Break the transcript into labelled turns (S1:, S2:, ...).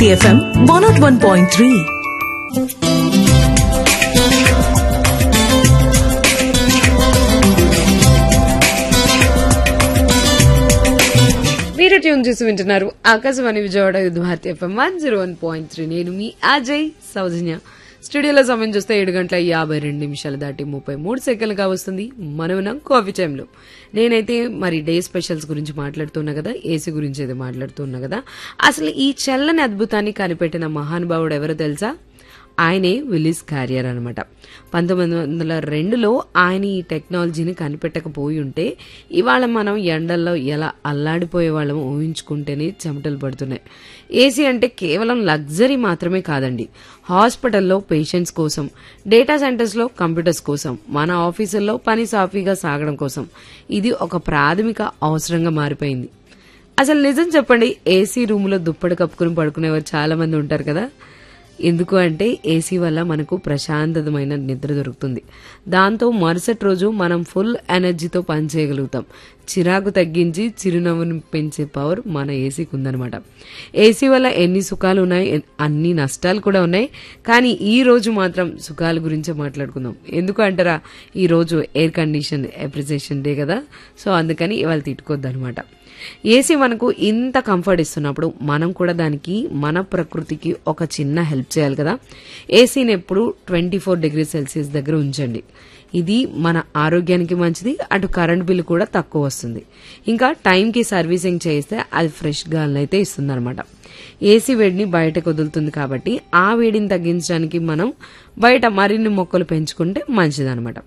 S1: Bharati FM one nought one point three
S2: మీరు tune చేసి వింటున్నారు ఆకాశవాణి విజయవాడ యుద్ధ Bharati FM one zero one point three నేను మీ అజయ్ సౌజన్య స్టూడియోలో సమయం చూస్తే ఏడు గంటల యాభై రెండు నిమిషాలు దాటి ముప్పై మూడు సెకండ్లుగా వస్తుంది మనమునం కాఫీ టైంలో నేనైతే మరి డే స్పెషల్స్ గురించి మాట్లాడుతున్నా కదా ఏసీ గురించి అయితే మాట్లాడుతున్నా కదా అసలు ఈ చల్లని అద్భుతాన్ని కనిపెట్టిన మహానుభావుడు ఎవరో తెలుసా ఆయనే విలిస్ క్యారియర్ అనమాట పంతొమ్మిది వందల రెండులో ఆయన ఈ టెక్నాలజీని కనిపెట్టకపోయి ఉంటే ఇవాళ మనం ఎండల్లో ఎలా అల్లాడిపోయే వాళ్ళం ఊహించుకుంటేనే చెమటలు పడుతున్నాయి ఏసీ అంటే కేవలం లగ్జరీ మాత్రమే కాదండి హాస్పిటల్లో పేషెంట్స్ కోసం డేటా సెంటర్స్లో కంప్యూటర్స్ కోసం మన ఆఫీసుల్లో పని సాఫీగా సాగడం కోసం ఇది ఒక ప్రాథమిక అవసరంగా మారిపోయింది అసలు నిజం చెప్పండి ఏసీ రూమ్లో దుప్పటి కప్పుకుని పడుకునేవారు చాలా మంది ఉంటారు కదా ఎందుకు అంటే ఏసీ వల్ల మనకు ప్రశాంతమైన నిద్ర దొరుకుతుంది దాంతో మరుసటి రోజు మనం ఫుల్ ఎనర్జీతో పనిచేయగలుగుతాం చిరాకు తగ్గించి చిరునవ్వును పెంచే పవర్ మన ఏసీకి ఉందన్నమాట ఏసీ వల్ల ఎన్ని సుఖాలు ఉన్నాయి ఎన్- అన్ని నష్టాలు కూడా ఉన్నాయి కానీ ఈ రోజు మాత్రం సుఖాల గురించే మాట్లాడుకుందాం ఎందుకు అంటారా ఈ రోజు ఎయిర్ కండిషన్ అప్రిసియేషన్ డే కదా సో అందుకని ఇవాళ తిట్టుకోవద్దు అనమాట ఏసీ మనకు ఇంత కంఫర్ట్ ఇస్తున్నప్పుడు మనం కూడా దానికి మన ప్రకృతికి ఒక చిన్న హెల్ప్ చేయాలి కదా ఏసీని ఎప్పుడు ట్వంటీ ఫోర్ డిగ్రీ సెల్సియస్ దగ్గర ఉంచండి ఇది మన ఆరోగ్యానికి మంచిది అటు కరెంట్ బిల్ కూడా తక్కువ వస్తుంది ఇంకా టైంకి సర్వీసింగ్ చేస్తే అది ఫ్రెష్ గాలిని అయితే ఇస్తుంది అనమాట ఏసీ వేడిని బయటకు వదులుతుంది కాబట్టి ఆ వేడిని తగ్గించడానికి మనం బయట మరిన్ని మొక్కలు పెంచుకుంటే మంచిదన్నమాట